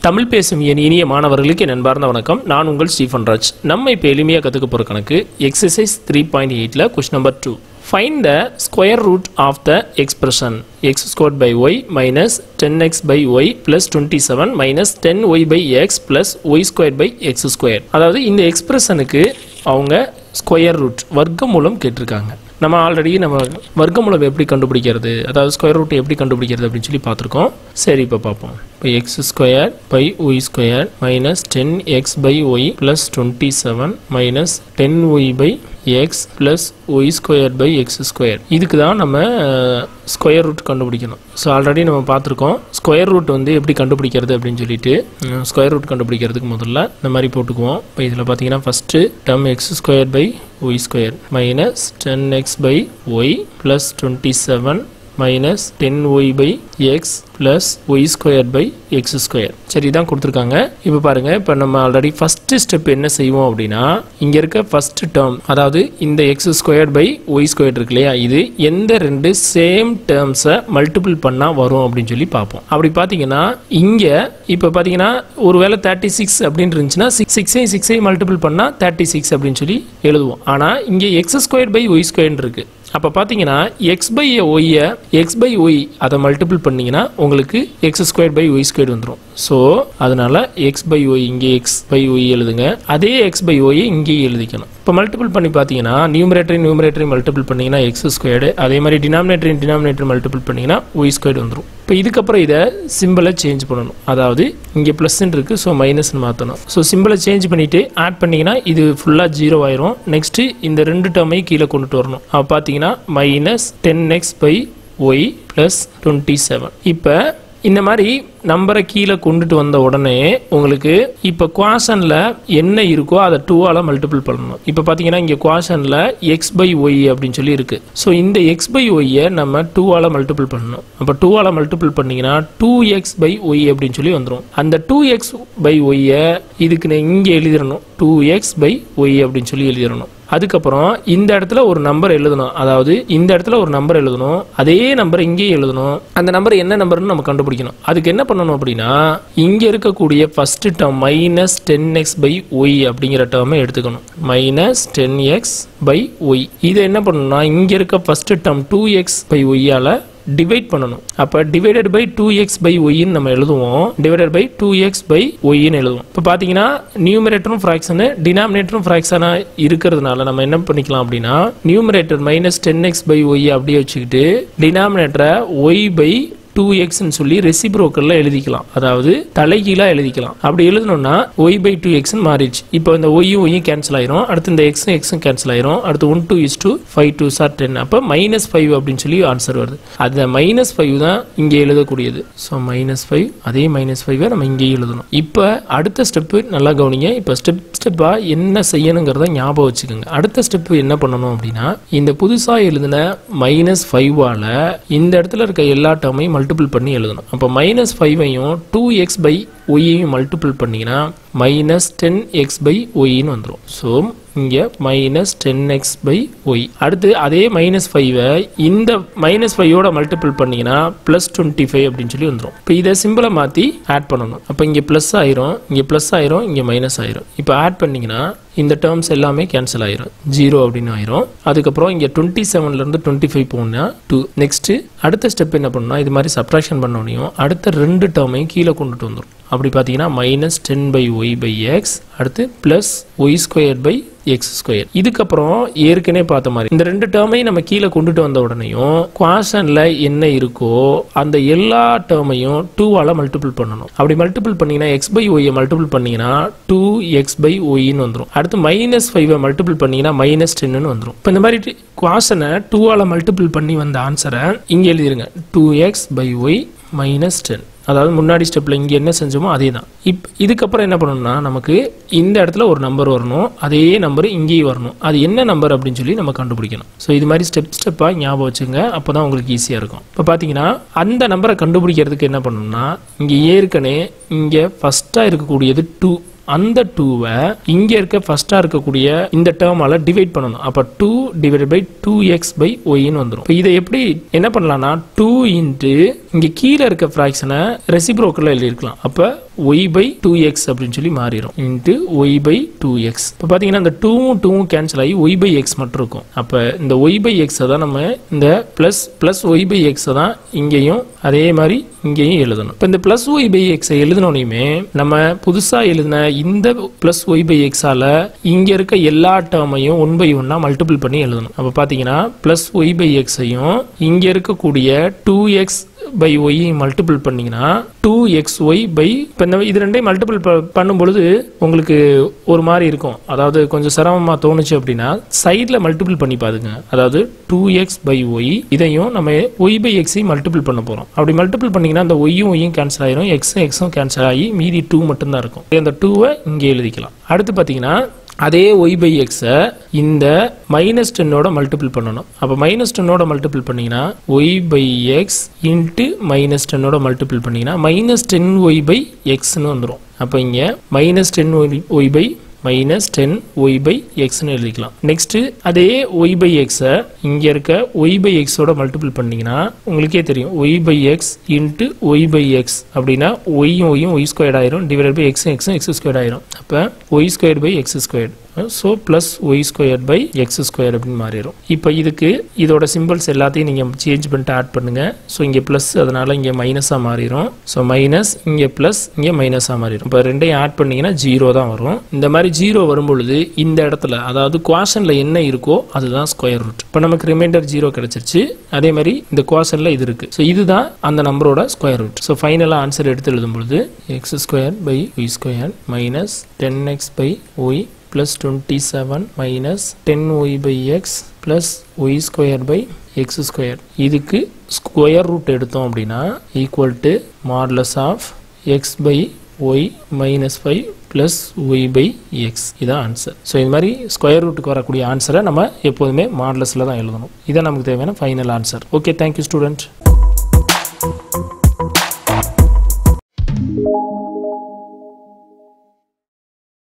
தமிழ் பேசும் என் இனிய மாணவர்களுக்கு என் அன்பார்ந்த வணக்கம் நான் உங்கள் ஸ்டீஃபன் ராஜ் நம்ம இப்போ எளிமையாக கற்றுக்க போகிற கணக்கு எக்ஸசைஸ் த்ரீ பாயிண்ட் எயிட்டில் question number two find the square root of the expression X square by Y minus ten X by Y plus twenty seven minus ten Y by X plus Y square by X square அதாவது இந்த எக்ஸ்பிரஷனுக்கு அவங்க square root வர்க்கமூலம் கேட்டிருக்காங்க நம்ம already நம்ம வர்க்கமூலம் எப்படி கண்டுபிடிக்கிறது அதாவது ஸ்கொயர் ரூட் எப்படி கண்டுபிடிக்கிறது அப்படின்னு சொல்லி பார்த்துருக்கோம் சரி இப்போ பார்ப்போம் இப்போ X square by Y square minus ten X by Y plus twenty seven minus ten Y by X plus Y square by X square இதுக்கு தான் நம்ம ஸ்கொயர் ரூட் கண்டுபிடிக்கணும் ஸோ ஆல்ரெடி நம்ம பார்த்துருக்கோம் ஸ்கொயர் ரூட் வந்து எப்படி கண்டுபிடிக்கிறது அப்படின்னு சொல்லிட்டு ஸ்கொயர் ரூட் கண்டுபிடிக்கிறதுக்கு முதல்ல இந்த மாதிரி போட்டுக்குவோம் இப்போ இதில் பார்த்தீங்கன்னா first term X square by Y square minus ten X by Y plus twenty seven minus ten Y by X plus Y square by X square சரி இதான் கொடுத்துருக்காங்க இப்போ பாருங்கள் இப்போ நம்ம ஆல்ரெடி ஃபஸ்ட்டு ஸ்டெப் என்ன செய்வோம் அப்படின்னா இங்கே இருக்க ஃபஸ்ட்டு டேர்ம் அதாவது இந்த X square by Y square இருக்கு இல்லையா இது எந்த ரெண்டு சேம் டேர்ம்ஸை மல்டிபிள் பண்ணால் வரும் அப்படின்னு சொல்லி பார்ப்போம் அப்படி பார்த்தீங்கன்னா இங்கே இப்போ பார்த்தீங்கன்னா ஒருவேளை தேர்ட்டி சிக்ஸ் அப்படின்னு இருந்துச்சுன்னா சிக்ஸ் சிக்ஸையும் சிக்ஸையும் மல்டிபிள் பண்ணால் தேர்ட்டி சிக்ஸ் அப்படின்னு சொல்லி எழுதுவோம் ஆனால் இங்கே x square by Y square இருக்கு அப்போ பார்த்தீங்கன்னா எக்ஸ் பை ஒய்யை எக்ஸ் பை ஒய் அதை மல்டிபிள் பண்ணீங்கன்னா உங்களுக்கு x square by Y square வந்துடும் ஸோ அதனால எக்ஸ் பை ஒய் இங்கே எக்ஸ் பை ஒய் எழுதுங்க அதே எக்ஸ் பை ஒய்யை இங்கேயே எழுதிக்கணும் இப்போ மல்டிபிள் பண்ணி பார்த்தீங்கன்னா நியூமரேட்டரி நியூமரேட்டரி மல்டிபிள் பண்ணீங்கன்னா எக்ஸ் ஸ்கொயர்டு அதே மாதிரி டினாமினேட்டரி டினாமினேட்டர் மல்டிபிள் பண்ணீங்கன்னா ஒய் ஸ்கொயர்டு வந்துடும் இப்போ இதுக்கப்புறம் இதை சிம்பிளை சேஞ்ச் பண்ணணும் அதாவது இங்கே ப்ளஸ்ன்னு இருக்குது ஸோ மைனஸ்னு மாற்றணும் ஸோ சிம்பிளை சேஞ்ச் பண்ணிவிட்டு ஆட் பண்ணிங்கன்னா இது ஃபுல்லாக ஜீரோ ஆயிரும் நெக்ஸ்ட்டு இந்த ரெண்டு டேர்மையும் கீழே கொண்டுட்டு வரணும் அப்போ பார்த்தீங்கன்னா minus ten X by Y plus twenty seven இப்போ இந்த மாதிரி நம்பரை கீழே கொண்டுட்டு வந்த உடனே உங்களுக்கு இப்போ குவாஷனில் என்ன இருக்கோ அதை டூவால் மல்டிபிள் பண்ணணும் இப்போ பார்த்தீங்கன்னா இங்கே குவாஷனில் எக்ஸ் பை ஒய் அப்படின்னு சொல்லி இருக்கு ஸோ இந்த எக்ஸ் பை ஒய்யை நம்ம டூவால் மல்டிபிள் பண்ணணும் அப்போ டூவால் மல்டிபிள் பண்ணீங்கன்னா டூ எக்ஸ் பை ஒய் அப்படின்னு சொல்லி வந்துடும் அந்த டூ எக்ஸ் பை ஒய்யை இதுக்கு நான் இங்கே எழுதிடணும் டூ எக்ஸ் பை ஒய் அப்படின்னு சொல்லி எழுதிடணும் அதுக்கப்புறம் இந்த இடத்துல ஒரு நம்பர் எழுதணும் அதாவது இந்த இடத்துல ஒரு நம்பர் எழுதணும் அதே நம்பர் இங்கேயே எழுதணும் அந்த நம்பர் என்ன நம்பர்னு நம்ம கண்டுபிடிக்கணும் அதுக்கு என்ன பண்ணணும் அப்படின்னா இங்க இருக்கக்கூடிய first term minus ten X by y அப்படிங்கிற டேர்மை எடுத்துக்கணும் minus ten X by y இதை என்ன பண்ணணும்னா இங்க இருக்க first term two x by ஒய்யால டிவைட் பண்ணணும் அப்போ divided by two x by ஒய்ன்னு நம்ம எழுதுவோம் divided by two x by ஒய்ன்னு எழுதுவோம் இப்போ பார்த்தீங்கன்னா நியூமரேட்டரும் ஃப்ராக்ஷனு டினாமினேட்டரும் ஃப்ராக்ஷனாக இருக்கிறதுனால நம்ம என்ன பண்ணிக்கலாம் அப்படின்னா numerator minus ten X by y அப்படியே வச்சுக்கிட்டு டினாமினேட்டரை ஒய் பை டூ எக்ஸ்ன்னு சொல்லி ரெசிப்ரோக்கல்ல எழுதிக்கலாம் அதாவது தலைகீழாக எழுதிக்கலாம் அப்படி எழுதணும்னா ஒய் பை டூ எக்ஸ்னு மாறிடுச்சு இப்போ இந்த ஒய்யும் ஒய்யும் கேன்சல் ஆயிரும் அடுத்து இந்த எக்ஸும் எக்ஸும் கேன்சல் ஆயிரும் அடுத்து one two is two five two சார் டென் அப்போ மைனஸ் ஃபைவ் அப்படின்னு சொல்லி ஆன்சர் வருது அந்த மைனஸ் ஃபைவ் தான் இங்கே எழுதக்கூடியது ஸோ மைனஸ் ஃபைவ் அதே மைனஸ் ஃபைவை நம்ம இங்கேயே எழுதணும் இப்போ அடுத்த ஸ்டெப்பு நல்லா கவனிங்க இப்போ ஸ்டெப் ஸ்டெப்பாக என்ன செய்யணுங்கிறத ஞாபகம் வச்சுக்கோங்க அடுத்த ஸ்டெப்பு என்ன பண்ணணும் அப்படின்னா இந்த புதுசாக எழுதின மைனஸ் ஃபைவால் இந்த இடத்துல இருக்க எல்லா டேர்மையும் மல்டிபிள் பண்ணி எழுதணும் அப்போ மைனஸ் ஃபைவையும் டூ எக்ஸ் பை ஒய்யையும் மல்டிபிள் பண்ணிங்கன்னா மைனஸ் டென் எக்ஸ் பை ஒய்ன்னு வந்துடும் ஸோ இங்கே minus ten X by y அடுத்து அதே மைனஸ் ஃபைவை இந்த மைனஸ் ஃபைவோட மல்டிபிள் பண்ணிங்கன்னா ப்ளஸ் டுவெண்ட்டி ஃபைவ் அப்படின்னு சொல்லி வந்துடும் இப்போ இதை சிம்பிளை மாற்றி ஆட் பண்ணணும் அப்போ இங்கே ப்ளஸ் ஆயிரும் இங்கே ப்ளஸ் ஆயிரும் இங்கே மைனஸ் ஆயிரும் இப்போ ஆட் பண்ணிங்கன்னா இந்த டேர்ம்ஸ் எல்லாமே கேன்சல் ஆயிரும் ஜீரோ அப்படின்னு ஆயிரும் அதுக்கப்புறம் இங்கே டுவெண்ட்டி செவன்லேருந்து டுவெண்ட்டி ஃபைவ் போனா டூ நெக்ஸ்ட்டு அடுத்த ஸ்டெப் என்ன பண்ணணும் இது மாதிரி சப்ட்ராக்ஷன் பண்ணோனையும் அடுத்த ரெண்டு டேர்மையும் கீழே கொண்டுட்டு வந்துடும் அப்படி பார்த்தீங்கன்னா minus ten by y by x அடுத்து plus Y square by X square இதுக்கப்புறம் ஏற்கனவே பார்த்த மாதிரி இந்த ரெண்டு டேர்மையும் நம்ம கீழே கொண்டுட்டு வந்த உடனேயும் குவாஷனில் என்ன இருக்கோ அந்த எல்லா டேர்மையும் டூவால் மல்டிபிள் பண்ணணும் அப்படி மல்டிபிள் பண்ணீங்கன்னா எக்ஸ் பை ஒய்யை மல்டிபிள் பண்ணீங்கன்னா டூ எக்ஸ் பை ஒய்ன்னு வந்துடும் அடுத்து மைனஸ் ஃபைவை மல்டிபிள் பண்ணீங்கன்னா மைனஸ் டென்னு வந்துடும் இப்போ இந்த மாதிரி குவாஷனை டூவால் மல்டிபிள் பண்ணி வந்த ஆன்சரை இங்கே எழுதிருங்க two x by Y minus ten அதாவது முன்னாடி ஸ்டெப்பில் இங்கே என்ன செஞ்சோமோ அதே தான் இப் இதுக்கப்புறம் என்ன பண்ணணும்னா நமக்கு இந்த இடத்துல ஒரு நம்பர் வரணும் அதே நம்பர் இங்கேயும் வரணும் அது என்ன நம்பர் அப்படின்னு சொல்லி நம்ம கண்டுபிடிக்கணும் ஸோ இது மாதிரி ஸ்டெப் ஸ்டெப்பாக ஞாபகம் வச்சுங்க அப்போ தான் உங்களுக்கு ஈஸியாக இருக்கும் இப்போ பார்த்தீங்கன்னா அந்த நம்பரை கண்டுபிடிக்கிறதுக்கு என்ன பண்ணணும்னா இங்கே ஏற்கனவே இங்கே ஃபஸ்ட்டாக இருக்கக்கூடியது டூ அந்த டூவை இங்கே இருக்க ஃபர்ஸ்ட்டாக இருக்கக்கூடிய இந்த டேர்மால டிவைட் பண்ணணும் அப்போ two divide by two x by ஒய்ன்னு வந்துடும் இப்போ இதை எப்படி என்ன பண்ணலாம்னா டூ இன்ட்டு இங்கே கீழே இருக்க ஃப்ராக்ஷனை ரெசிப்ரோக்கில் எழுதியிருக்கலாம் அப்போ ஒய் பை டூ எக்ஸ் அப்படின்னு சொல்லி மாறிடும் into y by two x இப்போ பார்த்தீங்கன்னா இந்த டூவும் டூவும் கேன்சல் ஆகி ஒய் பை எக்ஸ் மட்டும் இருக்கும் அப்போ இந்த ஒய் பை எக்ஸை தான் நம்ம இந்த ப்ளஸ் ப்ளஸ் ஒய் பை எக்ஸை தான் இங்கேயும் அதே மாதிரி இங்கேயும் எழுதணும் இப்போ இந்த ப்ளஸ் ஒய் பை எக்ஸை எழுதினோனையுமே நம்ம புதுசாக எழுதின இந்த ப்ளஸ் ஒய் பை எக்ஸால் இங்கே இருக்க எல்லா டேர்மையும் ஒன் பை ஒன்னாக மல்டிபிள் பண்ணி எழுதணும் அப்போ பார்த்தீங்கன்னா ப்ளஸ் ஒய் பை எக்ஸையும் இங்கே இருக்கக்கூடிய two x by y multiple பண்ணீங்கன்னா டூ எக்ஸ் ஒய் பை இப்போ இந்த இது ரெண்டையும் மல்டிபிள் பண்ணும் பொழுது உங்களுக்கு ஒரு மாதிரி இருக்கும் அதாவது கொஞ்சம் சிரமமாக தோணுச்சு அப்படின்னா சைடில் மல்டிபிள் பண்ணி பாருங்க அதாவது டூ எக்ஸ் பை ஒய் இதையும் நம்ம ஒய் பை எக்ஸையும் மல்டிபிள் பண்ண போகிறோம் அப்படி மல்டிபிள் பண்ணீங்கன்னா அந்த ஒய்யும் ஒய்யும் கேன்சல் ஆயிரும் எக்ஸும் எக்ஸும் கேன்சல் ஆகி மீதி டூ மட்டும்தான் இருக்கும் அந்த டூவை இங்கே எழுதிக்கலாம் அடுத்து பார்த்தீங்கன்னா அதே ஒய் பை எக்ஸை இந்த மைனஸ் டென்னோட மல்டிபிள் பண்ணணும் அப்போ மைனஸ் டென்னோட மல்டிபிள் பண்ணீங்கன்னா y by x into minus டென்னோட மல்டிபிள் பண்ணீங்கன்னா மைனஸ் டென் ஒய் பை எக்ஸ்னு வந்துடும் அப்போ இங்கே minus ten y y by minus ten Y by எக்ஸ்னு எழுதிக்கலாம் நெக்ஸ்ட் அதே ஒய் பை எக்ஸை இங்கே இருக்க ஒய் பை எக்ஸோட மல்டிபிள் பண்ணீங்கன்னா உங்களுக்கே தெரியும் y by x into y by x அப்படின்னா ஒய்யும் ஒய்யும் ஒய் ஸ்கொயர்ட் ஆயிரும் டிவைட் பை எக்ஸும் எக்ஸும் எக்ஸ் ஸ்கொயர்ட் ஆயிரும் அப்போ y square by x squared so plus Y square by X square அப்படின்னு மாறிடும் இப்போ இதுக்கு இதோட சிம்பிள்ஸ் எல்லாத்தையும் நீங்கள் சேஞ்ச் பண்ணிட்டு ஆட் பண்ணுங்க ஸோ இங்கே ப்ளஸ் அதனால இங்கே மைனஸாக மாறிடும் ஸோ மைனஸ் இங்கே ப்ளஸ் இங்கே மைனஸாக மாறிடும் இப்போ ரெண்டையும் ஆட் பண்ணீங்கன்னா ஜீரோ தான் வரும் இந்த மாதிரி ஜீரோ வரும்பொழுது இந்த இடத்துல அதாவது குவாஷனில் என்ன இருக்கோ அதுதான் ஸ்கொயர் ரூட் இப்போ நமக்கு ரிமைண்டர் ஜீரோ கிடைச்சிருச்சு அதே மாதிரி இந்த குவாஷனில் இது இருக்கு ஸோ இதுதான் அந்த நம்பரோட ஸ்கொயர் ரூட் ஸோ ஃபைனலாக ஆன்சர் எடுத்து எழுதும் பொழுது x square by Y square minus ten X by y plus 27 minus 10y by x plus y square by x square இதுக்கு ஸ்கொயர் ரூட் எடுத்தோம் அப்படின்னா equal to modulus of x by Y minus five plus y by x இதான் answer so இது மாதிரி square ரூட்டுக்கு வரக்கூடிய ஆன்சரை நம்ம எப்போதுமே மாடலஸில் தான் எழுதணும் இதான் நமக்கு தேவையான final answer okay thank you student